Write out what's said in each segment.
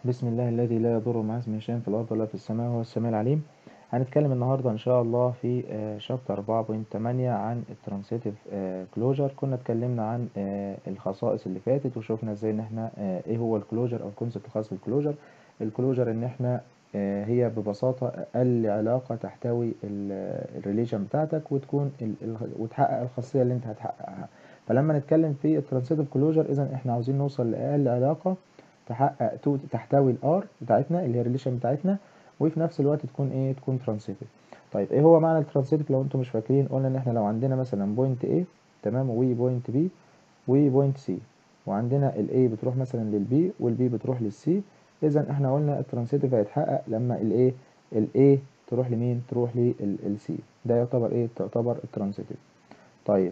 بسم الله الذي لا يضر مع اسمه شيء في الأرض ولا في السماء وهو السميع العليم هنتكلم النهاردة إن شاء الله في شابتر 4.8 عن الترانسيتيف كلوجر كنا اتكلمنا عن آه، الخصائص اللي فاتت وشوفنا ازاي ان احنا آه، ايه هو الكلوجر او الكونسيبت الخاص بالكلوجر الكلوجر ان احنا آه، هي ببساطة أقل علاقة تحتوي الريليشن بتاعتك وتكون ال- ال- وتحقق الخاصية اللي انت هتحققها فلما نتكلم في الترانسيتيف كلوجر إذا احنا عاوزين نوصل لأقل علاقة تحقق تو تحتوي الار بتاعتنا اللي هي الريليشن بتاعتنا وفي نفس الوقت تكون ايه تكون ترانسيتيف طيب ايه هو معنى الترانسيتيف لو انتم مش فاكرين قلنا ان احنا لو عندنا مثلا بوينت A تمام و بوينت B و بوينت C وعندنا ال A بتروح مثلا لل B وال B بتروح لل C اذا احنا قلنا الترانسيتيف هيتحقق لما ال A ال A تروح لمين تروح لل C ده يعتبر ايه تعتبر الترانسيتيف طيب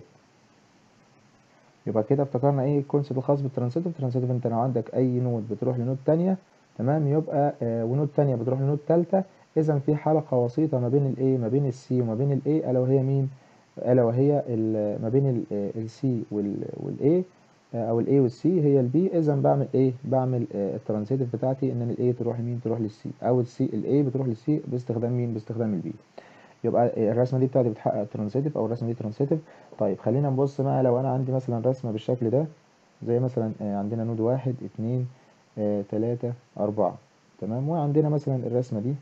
يبقى كده افتكرنا ايه الكونسيبت الخاص بالترانسيتيف الترانسيتيف انت لو عندك اي نود بتروح لنود تانية تمام يبقى آه ونود تانية بتروح لنود تالتة اذا في حلقة وسيطة ما بين الايه ما بين السي وما بين الاي الا وهي مين الا وهي ال- ما بين السي والاي او الاي والسي هي البي اذا بعمل ايه بعمل آه الترانسيتيف بتاعتي ان الاي تروح لمين تروح للسي او السي الاي بتروح للسي باستخدام مين باستخدام البي يبقى الرسمه دي بتاعتي بتحقق ترانسيتيف او الرسمه دي ترانسيتيف طيب خلينا نبص بقى لو انا عندي مثلا رسمه بالشكل ده زي مثلا آه، عندنا نود واحد اتنين آه، تلاتة أربعة تمام وعندنا مثلا الرسمة دي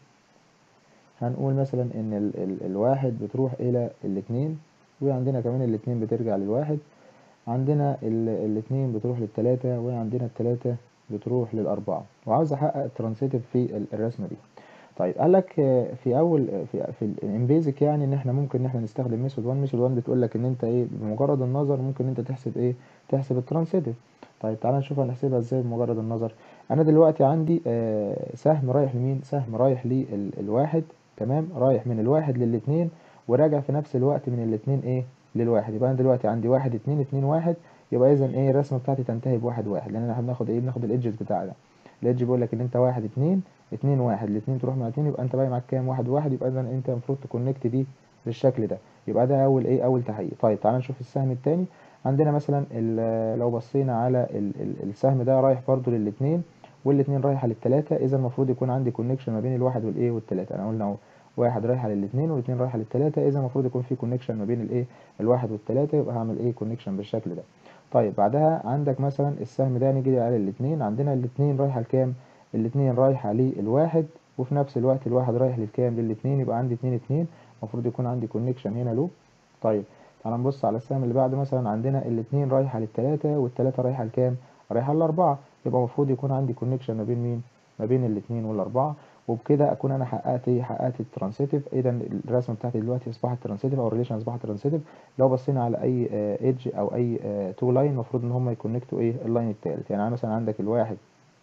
هنقول مثلا إن ال ال الواحد بتروح إلى الاتنين وعندنا كمان الاتنين بترجع للواحد عندنا ال الاتنين بتروح للتلاتة وعندنا التلاتة بتروح للأربعة وعاوز أحقق الترانسيتيف في ال- الرسمة دي طيب قال لك آه، في اول آه، في في الامبيزك يعني ان احنا ممكن ان احنا نستخدم ميثود 1 ميثود 1 بتقول لك ان انت ايه بمجرد النظر ممكن انت تحسب ايه تحسب الترانسيتيف طيب تعالى نشوف هنحسبها ازاي بمجرد النظر انا دلوقتي عندي آه، سهم رايح لمين سهم رايح للواحد تمام رايح من الواحد للاتنين وراجع في نفس الوقت من الاتنين ايه للواحد يبقى انا دلوقتي عندي واحد اتنين اتنين واحد يبقى اذا ايه الرسمه بتاعتي تنتهي بواحد واحد لان احنا بناخد ايه بناخد الايدجز بتاعنا الايدج بيقول لك ان انت واحد اتنين اتنين واحد الاتنين تروح مع اتنين يبقى انت باقي معاك كام واحد واحد يبقى اذا انت المفروض تكونكت دي بالشكل ده يبقى ده اول ايه اول تحقيق طيب تعالى نشوف السهم التاني عندنا مثلا ال- لو بصينا على ال- ال- السهم ده رايح برضو للاتنين والاتنين رايحه للتلاته اذا المفروض يكون عندي كونكشن ما بين الواحد والايه والتلاته انا قلنا اهو واحد رايحه للاتنين والاتنين رايحه للتلاته اذا المفروض يكون في كونكشن ما بين الايه الواحد والتلاته يبقى هعمل ايه كونكشن بالشكل ده طيب بعدها عندك مثلا السهم ده نيجي على الاتنين عندنا الاتنين رايحه لكام الاتنين رايحة للواحد وفي نفس الوقت الواحد رايح للكام للاتنين يبقى عندي اتنين اتنين المفروض يكون عندي كونكشن هنا لوب طيب تعال نبص على السهم اللي بعده مثلا عندنا الاتنين رايحة للتلاتة والتلاتة رايحة لكام رايحة للأربعة يبقى المفروض يكون عندي كونكشن ما بين مين ما بين الاتنين والأربعة وبكده أكون أنا حققت إيه حققت الترانسيتيف إذا الرسمة بتاعتي دلوقتي أصبحت ترانسيتيف أو الريليشن أصبحت ترانسيتيف لو بصينا على أي ايدج أو أي تو لاين المفروض إن هم يكونكتوا إيه اللاين التالت يعني مثلا عندك الواحد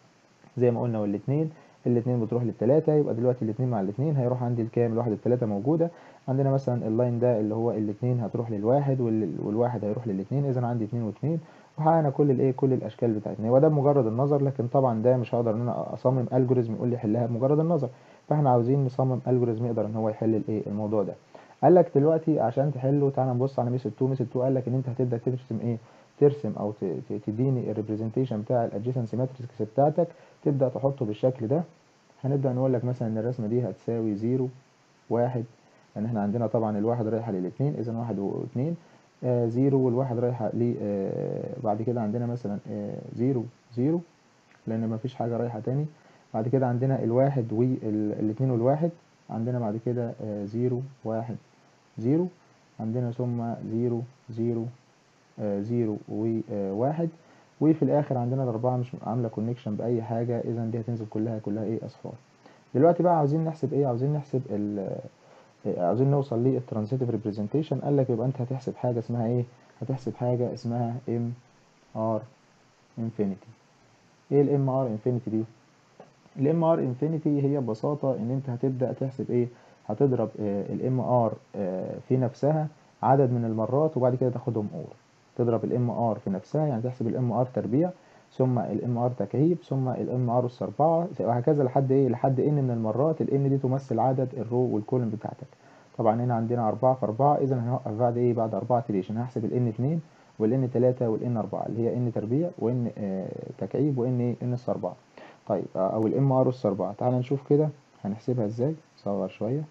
زي ما قلنا والاثنين الاثنين بتروح للثلاثة يبقى دلوقتي الاثنين مع الاثنين هيروح عندي الكام الواحد الثلاثة موجودة عندنا مثلا اللاين ده اللي هو الاثنين هتروح للواحد وال- والواحد هيروح للاثنين اذا عندي اثنين واثنين وحققنا كل الايه كل الاشكال بتاعتنا هو ده بمجرد النظر لكن طبعا ده مش هقدر ان انا اصمم الجوريزم يقول لي حلها بمجرد النظر فاحنا عاوزين نصمم الجوريزم يقدر ان هو يحل الايه الموضوع ده قال لك دلوقتي عشان تحله تعالى نبص على ميثود 2 ميثود 2 قال لك ان انت هتبدا ترسم ايه ترسم او ت- ت- تديني الريبريزنتيشن بتاع الادجيسنسي ماتريكس بتاعتك تبدا تحطه بالشكل ده هنبدا نقول لك مثلا ان الرسمه دي هتساوي 0 1 لان احنا عندنا طبعا الواحد رايحه للاثنين اذا واحد واثنين آه زيرو والواحد رايحه ل آه بعد كده عندنا مثلا آه زيرو زيرو لان ما فيش حاجه رايحه تاني بعد كده عندنا الواحد والاثنين والواحد عندنا بعد كده آه زيرو واحد زيرو عندنا ثم زيرو زيرو آه، زيرو وواحد وفي الاخر عندنا الاربعه مش عامله كونكشن باي حاجه اذا دي هتنزل كلها كلها ايه اصفار دلوقتي بقى عاوزين نحسب ايه عاوزين نحسب ال آه، عاوزين نوصل للترانزيتيف ريبريزنتيشن قال لك يبقى انت هتحسب حاجه اسمها ايه هتحسب حاجه اسمها ام ار انفينيتي ايه الام ار انفينيتي دي الام ار انفينيتي هي ببساطه ان انت هتبدا تحسب ايه هتضرب الام ار في نفسها عدد من المرات وبعد كده تاخدهم اور تضرب الام ار في نفسها يعني تحسب الام ار تربيع ثم الام ار تكعيب ثم الام ار اس 4 وهكذا لحد ايه لحد ان من المرات الان دي تمثل عدد الرو والكولوم بتاعتك طبعا هنا عندنا 4 في 4 اذا هنوقف بعد ايه بعد 4 تريشن هحسب الان 2 والان 3 والان 4 اللي هي ان تربيع وان تكعيب وان ايه ان اس 4 طيب او الام ار اس 4 تعال نشوف كده هنحسبها ازاي صغر شويه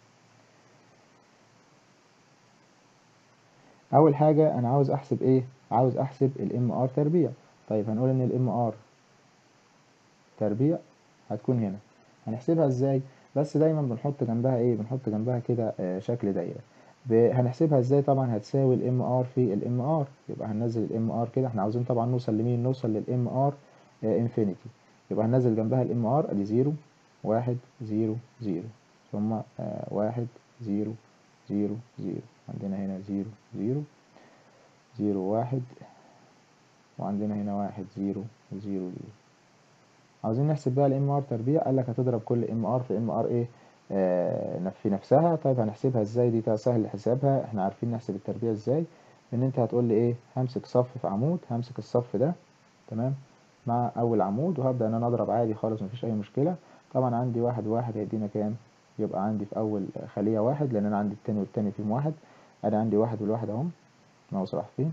اول حاجه انا عاوز احسب ايه عاوز احسب الام ار تربيع طيب هنقول ان الام ار تربيع هتكون هنا هنحسبها ازاي بس دايما بنحط جنبها ايه بنحط جنبها كده آه شكل دايره هنحسبها ازاي طبعا هتساوي الام ار في الام ار يبقى هننزل الام ار كده احنا عاوزين طبعا نوصل لمين نوصل للام ار انفينيتي يبقى هننزل جنبها الام ار ادي زيرو واحد زيرو زيرو ثم آه واحد زيرو زيرو زيرو عندنا هنا زيرو زيرو زيرو واحد وعندنا هنا واحد زيرو زيرو زيرو عاوزين نحسب بقى الام ار تربيع قال لك هتضرب كل ام ار في ام ار ايه آه في نفسها طيب هنحسبها ازاي دي سهل حسابها احنا عارفين نحسب التربيع ازاي ان انت هتقول لي ايه همسك صف في عمود همسك الصف ده تمام مع اول عمود وهبدا ان انا اضرب عادي خالص مفيش اي مشكله طبعا عندي واحد واحد هيدينا كام يبقى عندي في اول خليه واحد لان انا عندي التاني والتاني فيهم واحد انا عندي واحد والواحد اهم الماوس راح فين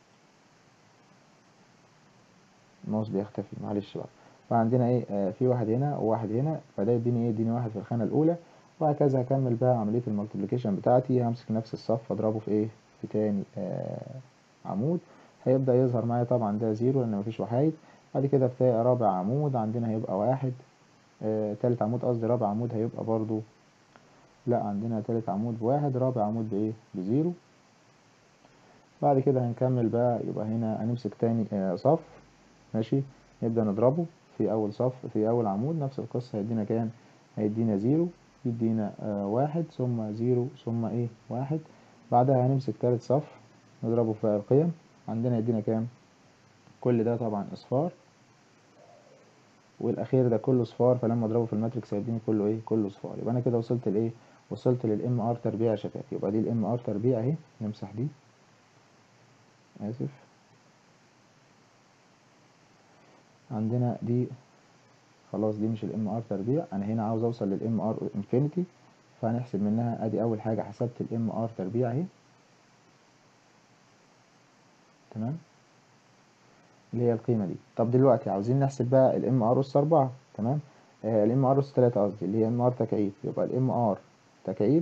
الماوس بيختفي معلش بقى فعندنا ايه آه في واحد هنا وواحد هنا فده يديني ايه يديني واحد في الخانه الاولى وهكذا هكمل بقى عمليه المالتيبليكيشن بتاعتي همسك نفس الصف اضربه في ايه في تاني آه عمود هيبدا يظهر معايا طبعا ده زيرو لان مفيش وحايد بعد كده في رابع عمود عندنا هيبقى واحد آه تالت عمود قصدي رابع عمود هيبقى برضو لا عندنا تالت عمود بواحد رابع عمود بايه بزيرو بعد كده هنكمل بقى يبقى هنا هنمسك تاني آه صف ماشي نبدأ نضربه في أول صف في أول عمود نفس القصة هيدينا كام هيدينا زيرو يدينا آه واحد ثم زيرو ثم ايه واحد بعدها هنمسك تالت صف نضربه في القيم عندنا يدينا كام كل ده طبعا اصفار والاخير ده كله صفار فلما اضربه في الماتريكس هيديني كله ايه كله صفار يبقى انا كده وصلت لايه وصلت للام ار تربيع يا شباب يبقى دي الام ار تربيع اهي نمسح دي اسف عندنا دي خلاص دي مش الام ار تربيع انا هنا عاوز اوصل للام ار انفينيتي فهنحسب منها ادي اول حاجه حسبت الام ار تربيع اهي تمام اللي هي القيمه دي طب دلوقتي عاوزين نحسب بقى الام ار اس 4 تمام آه الام ار اس 3 قصدي اللي هي ام ار تكعيب يبقى الام ار تكعيب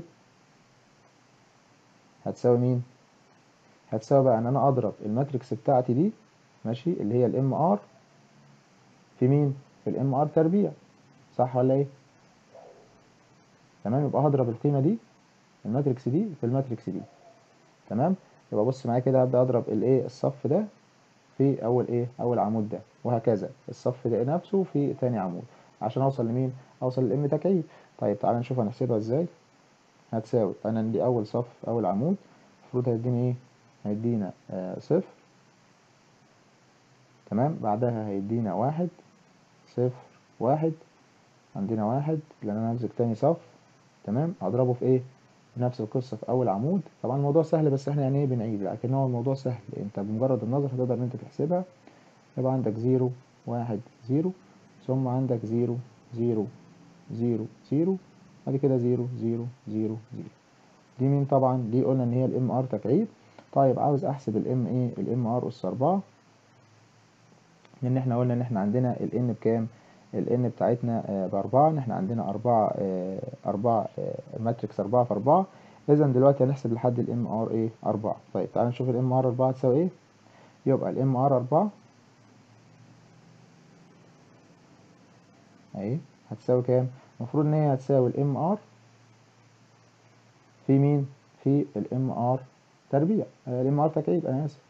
هتساوي مين هتساوي بقى ان انا اضرب الماتريكس بتاعتي دي ماشي اللي هي الام ار في مين في الام ار تربيع صح ولا ايه تمام يبقى هضرب القيمه دي الماتريكس دي في الماتريكس دي تمام يبقى بص معايا كده هبدا اضرب الايه الصف ده في اول ايه اول عمود ده وهكذا الصف ده نفسه في تاني عمود عشان اوصل لمين اوصل للام تكعيب طيب تعالى نشوف هنحسبها ازاي هتساوي انا عندي اول صف اول عمود المفروض هيديني ايه هيدينا آه صفر تمام بعدها هيدينا واحد صفر واحد عندنا واحد لان انا همسك تاني صف تمام هضربه في ايه نفس القصة في أول عمود طبعا الموضوع سهل بس احنا يعني ايه بنعيد لكن هو الموضوع سهل انت بمجرد النظر هتقدر ان انت تحسبها يبقى عندك زيرو واحد زيرو ثم عندك زيرو زيرو زيرو زيرو بعد كده زيرو زيرو زيرو زيرو دي مين طبعا دي قلنا ان هي الام ار تكعيب طيب عاوز احسب الام ايه الام ار اس اربعة لان احنا قلنا ان احنا عندنا الان بكام الان بتاعتنا بأربعة ان احنا عندنا أربعة أربعة ماتريكس أربعة في أربعة إذا دلوقتي هنحسب لحد الام ار ايه أربعة طيب تعال نشوف الام ار أربعة تساوي ايه يبقى الام ار أربعة اهي هتساوي كام المفروض ان هي هتساوي الام ار في مين في الام ار تربيع الام ار تكعيب انا اسف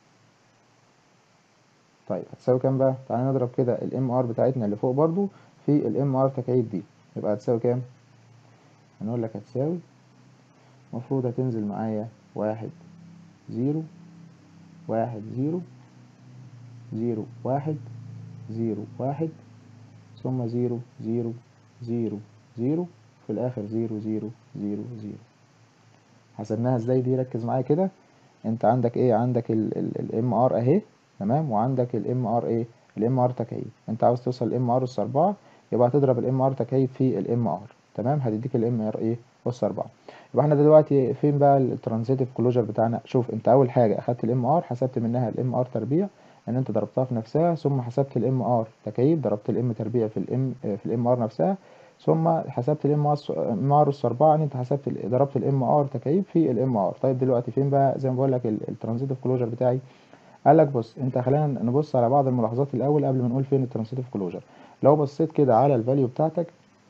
طيب هتساوي كام بقى تعالى نضرب كده الام ار بتاعتنا اللي فوق برضو في الام ار تكعيب دي يبقى هتساوي كام هنقول لك هتساوي المفروض هتنزل معايا واحد زيرو واحد زيرو زيرو واحد زيرو واحد ثم زيرو زيرو زيرو زيرو في الاخر زيرو زيرو زيرو زيرو حسبناها ازاي دي ركز معايا كده انت عندك ايه عندك الام ار اهي تمام وعندك الام ار ايه الام ار تكعيب انت عاوز توصل الام ار اس 4 يبقى هتضرب الام ار تكعيب في الام ار تمام هتديك الام ار ايه اس 4 يبقى احنا دلوقتي فين بقى الترانزيتيف كلوجر بتاعنا شوف انت اول حاجه اخدت الام ار حسبت منها الام ار تربيع ان انت ضربتها في نفسها ثم حسبت الام ار تكعيب ضربت الام تربيع في الام في الام ار نفسها ثم حسبت الام ار اس 4 يعني انت حسبت ضربت الام ار تكعيب في الام ار طيب دلوقتي فين بقى زي ما بقول لك الترانزيتيف كلوجر بتاعي قال لك بص انت خلينا نبص على بعض الملاحظات الاول قبل ما نقول فين الترانزيتيف كلوجر لو بصيت كده على الفاليو بتاعتك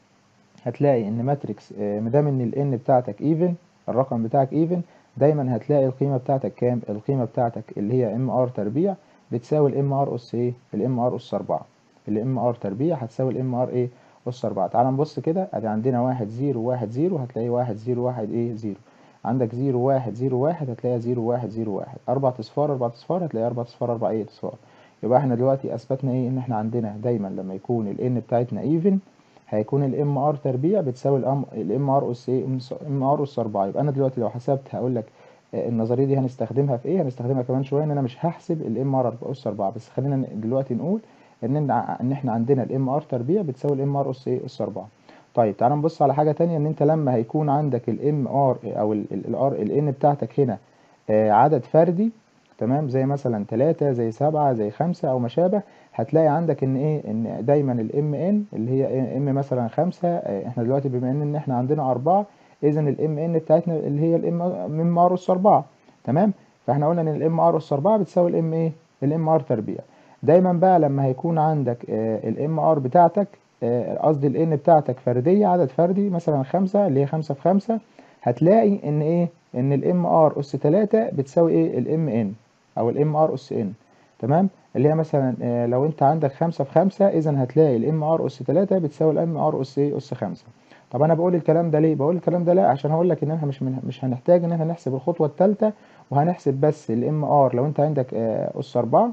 هتلاقي ان ماتريكس مادام ان الان بتاعتك ايفن الرقم بتاعك ايفن دايما هتلاقي القيمه بتاعتك كام القيمه بتاعتك اللي هي ام ار تربيع بتساوي الام ار اس ايه الام ار اس 4 الام ار تربيع هتساوي الام ار ايه اس 4 تعال نبص كده ادي عندنا 1 0 1 0 هتلاقي 1 0 1 ايه 0 عندك 0 1 0 1 هتلاقيها 0 1 0 1 اربع اصفار اربع اصفار هتلاقي اربع اصفار اربع ايه اصفار يبقى احنا دلوقتي اثبتنا ايه ان احنا عندنا دايما لما يكون الان بتاعتنا ايفن هيكون الام ار تربيع بتساوي الام ار اس ايه ام ار اس 4 يبقى انا دلوقتي لو حسبت هقول لك النظريه دي هنستخدمها في ايه هنستخدمها كمان شويه ان انا مش هحسب الام ار اس 4 بس خلينا دلوقتي نقول ان ان احنا عندنا الام ار تربيع بتساوي الام ار اس ايه اس 4 طيب تعال نبص على حاجه تانية ان انت لما هيكون عندك الام ار او الار الان بتاعتك هنا عدد فردي تمام زي مثلا 3 زي 7 زي 5 او ما شابه هتلاقي عندك ان ايه ان دايما الام ان اللي هي ام مثلا 5 احنا دلوقتي بما ان ان احنا عندنا 4 اذا الام ان بتاعتنا اللي هي الام ام ار اس 4 تمام فاحنا قلنا ان الام ار اس 4 بتساوي الام ايه الام ار تربيع دايما بقى لما هيكون عندك الام ار بتاعتك قصدي الان بتاعتك فرديه عدد فردي مثلا 5 اللي هي 5 في 5 هتلاقي ان ايه ان الام ار اس 3 بتساوي ايه الام ان او الام ار اس ان تمام اللي هي مثلا لو انت عندك 5 في 5 اذا هتلاقي الام ار اس 3 بتساوي الام ار اس ايه اس 5 طب انا بقول الكلام ده ليه بقول الكلام ده لا عشان هقول لك ان احنا مش من مش هنحتاج ان احنا نحسب الخطوه الثالثه وهنحسب بس الام ار لو انت عندك اس 4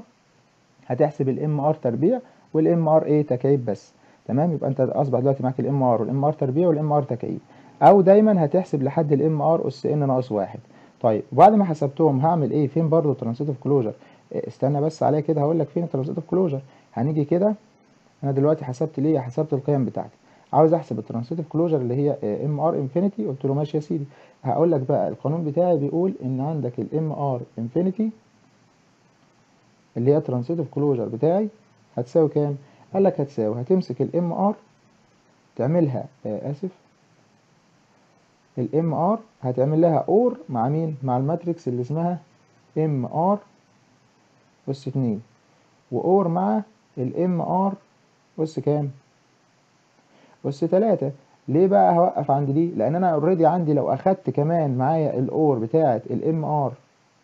هتحسب الام ار تربيع والام ار ايه تكعيب بس تمام يبقى انت اصبح دلوقتي معاك الام ار والام ار تربيع والام ار تكعيب او دايما هتحسب لحد الام ار اس ان ناقص واحد طيب وبعد ما حسبتهم هعمل ايه فين برضو ترانزيتيف كلوجر استنى بس عليا كده هقول لك فين الترانزيتيف كلوجر هنيجي كده انا دلوقتي حسبت ليه حسبت القيم بتاعتي عاوز احسب الترانزيتيف كلوجر اللي هي ام ار انفينيتي قلت له ماشي يا سيدي هقول لك بقى القانون بتاعي بيقول ان عندك الام ار انفينيتي اللي هي ترانزيتيف كلوجر بتاعي هتساوي كام قال لك هتساوي هتمسك الام ار تعملها آه اسف الام ار هتعمل لها اور مع مين مع الماتريكس اللي اسمها ام ار اس 2 واور مع الام ار اس كام اس 3 ليه بقى هوقف عند دي لان انا اوريدي عندي لو اخدت كمان معايا الاور بتاعه الام ار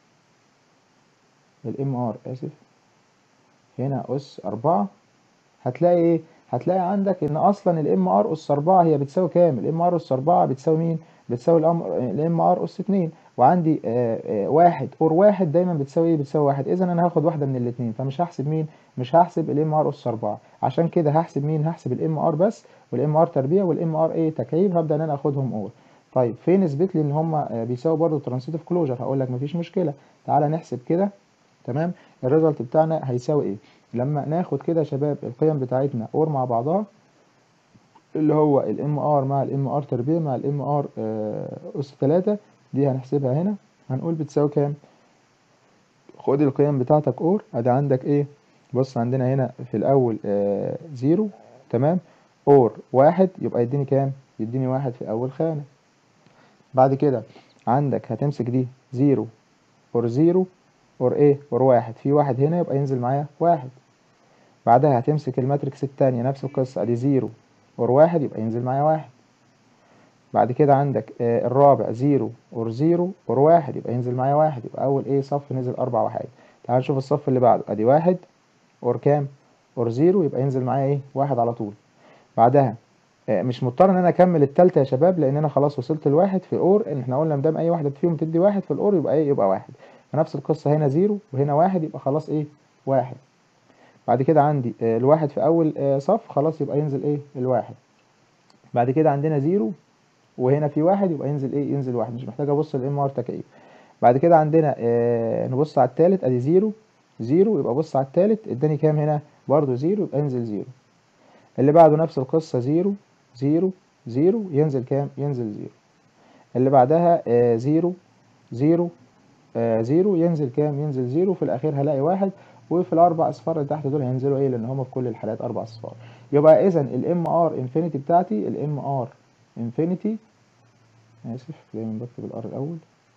الام ار اسف هنا اس 4 هتلاقي ايه هتلاقي عندك ان اصلا الام ار اس 4 هي بتساوي كام الام ار اس 4 بتساوي مين بتساوي الام ار اس 2 وعندي آآ آآ واحد اور واحد دايما بتساوي ايه بتساوي واحد اذا انا هاخد واحده من الاثنين فمش هحسب مين مش هحسب الام ار اس 4 عشان كده هحسب مين هحسب الام ار بس والام ار تربيع والام ار ايه تكعيب هبدا ان انا اخدهم اور طيب فين اثبت لي ان هم بيساووا برضه ترانسيتيف كلوجر هقول لك مفيش مشكله تعالى نحسب كده تمام الريزلت بتاعنا هيساوي ايه لما ناخد كده يا شباب القيم بتاعتنا اور مع بعضها اللي هو الام ار مع الام ار تربيع مع الام ار اس 3 دي هنحسبها هنا هنقول بتساوي كام خد القيم بتاعتك اور ادي عندك ايه بص عندنا هنا في الاول آه زيرو تمام اور واحد يبقى يديني كام يديني واحد في اول خانة بعد كده عندك هتمسك دي زيرو اور زيرو اور ايه اور واحد في واحد هنا يبقى ينزل معايا واحد بعدها هتمسك الماتريكس التانية نفس القصة ادي زيرو اور واحد يبقى ينزل معايا واحد بعد كده عندك آه الرابع زيرو اور زيرو اور واحد يبقى ينزل معايا واحد يبقى أول إيه صف نزل أربع وحاجة تعال نشوف الصف اللي بعده أدي واحد اور كام اور زيرو يبقى ينزل معايا إيه واحد على طول بعدها آه مش مضطر إن أنا أكمل التالتة يا شباب لأن أنا خلاص وصلت لواحد في اور إن إحنا قلنا مدام أي واحدة فيهم تدي واحد في الأور يبقى إيه يبقى واحد فنفس القصة هنا زيرو وهنا واحد يبقى خلاص إيه واحد بعد كده عندي آه الواحد في أول آه صف خلاص يبقى ينزل إيه الواحد بعد كده عندنا زيرو وهنا في واحد يبقى ينزل ايه ينزل واحد مش محتاج ابص الام ار تكعيب بعد كده عندنا آه نبص على التالت ادي زيرو زيرو يبقى بص على التالت اداني كام هنا برضو زيرو يبقى ينزل زيرو اللي بعده نفس القصة زيرو زيرو زيرو ينزل كام ينزل زيرو اللي بعدها آه زيرو زيرو آه زيرو ينزل كام ينزل زيرو في الاخير هلاقي واحد وفي الاربع اصفار اللي تحت دول هينزلوا ايه لان هم في كل الحالات اربع اصفار يبقى اذا الام ار انفينيتي بتاعتي الام ار انفينيتي اسف دايما بكتب الار الاول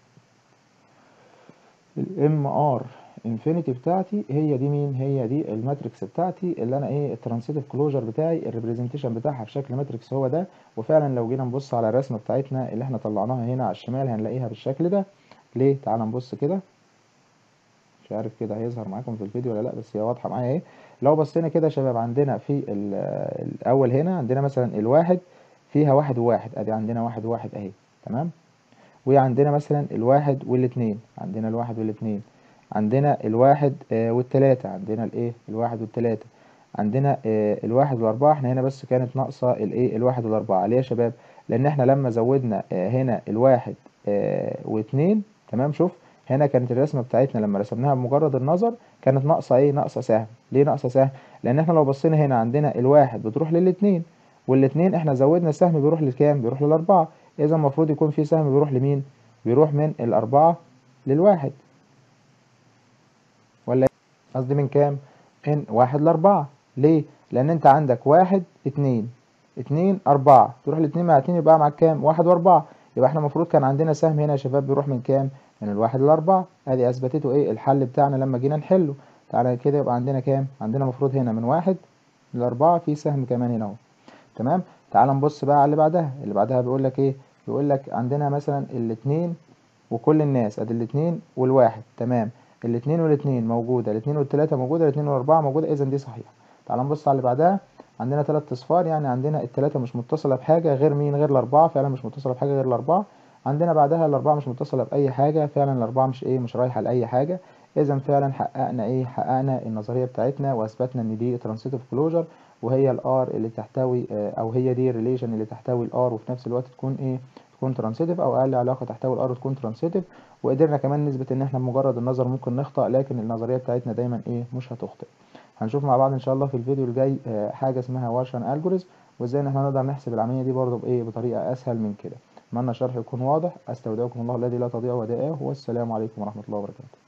الام ار انفينيتي بتاعتي هي دي مين هي دي الماتريكس بتاعتي اللي انا ايه الترانسيتيف كلوجر بتاعي الريبريزنتيشن بتاعها في شكل ماتريكس هو ده وفعلا لو جينا نبص على الرسمه بتاعتنا اللي احنا طلعناها هنا على الشمال هنلاقيها بالشكل ده ليه تعال نبص كده مش عارف كده هيظهر معاكم في الفيديو ولا لا بس هي واضحه معايا اهي لو بصينا كده يا شباب عندنا في الاول هنا عندنا مثلا الواحد فيها واحد وواحد ادي عندنا واحد وواحد اهي تمام وعندنا مثلا الواحد والاثنين عندنا الواحد والاثنين عندنا الواحد آه والتلاتة عندنا الايه الواحد والتلاتة عندنا آه الواحد والاربعة احنا هنا بس كانت ناقصة الايه الواحد والاربعة ليه يا شباب لان احنا لما زودنا آه هنا الواحد آه واتنين تمام شوف هنا كانت الرسمة بتاعتنا لما رسمناها بمجرد النظر كانت ناقصة ايه ناقصة سهم ليه ناقصة سهم لان احنا لو بصينا هنا عندنا الواحد بتروح للاتنين والاتنين احنا زودنا السهم بيروح لكام بيروح للاربعة اذا المفروض يكون في سهم بيروح لمين بيروح من الاربعة للواحد ولا قصدي من كام من واحد لاربعة ليه لان انت عندك واحد اتنين اتنين اربعة تروح الاتنين مع اتنين يبقى معاك كام واحد واربعة يبقى احنا المفروض كان عندنا سهم هنا يا شباب بيروح من كام من الواحد لاربعة ادي اثبتته ايه الحل بتاعنا لما جينا نحله تعالى كده يبقى عندنا كام عندنا المفروض هنا من واحد لاربعة في سهم كمان هنا اهو تمام تعال نبص بقى على اللي بعدها اللي بعدها بيقول لك ايه بيقول لك عندنا مثلا الاتنين وكل الناس ادي الاتنين والواحد تمام الاتنين والاتنين موجودة الاتنين والتلاتة موجودة الاتنين والاربعة موجودة اذا دي صحيحة تعال نبص على اللي بعدها عندنا تلات اصفار يعني عندنا التلاتة مش متصلة بحاجة غير مين غير الاربعة فعلا مش متصلة بحاجة غير الاربعة عندنا بعدها الاربعة مش متصلة باي حاجة فعلا الاربعة مش ايه مش رايحة لاي حاجة اذا فعلا حققنا ايه حققنا النظرية بتاعتنا واثبتنا ان دي ترانسيتيف كلوجر وهي الار اللي تحتوي او هي دي الريليشن اللي تحتوي الار وفي نفس الوقت تكون ايه تكون ترانسيتيف او اقل علاقه تحتوي الار تكون ترانسيتيف وقدرنا كمان نثبت ان احنا بمجرد النظر ممكن نخطأ لكن النظريه بتاعتنا دايما ايه مش هتخطئ هنشوف مع بعض ان شاء الله في الفيديو الجاي حاجه اسمها واشن الجوريزم وازاي ان احنا نقدر نحسب العمليه دي برضه بايه بطريقه اسهل من كده اتمنى الشرح يكون واضح استودعكم الله الذي لا تضيع ودائعه والسلام عليكم ورحمه الله وبركاته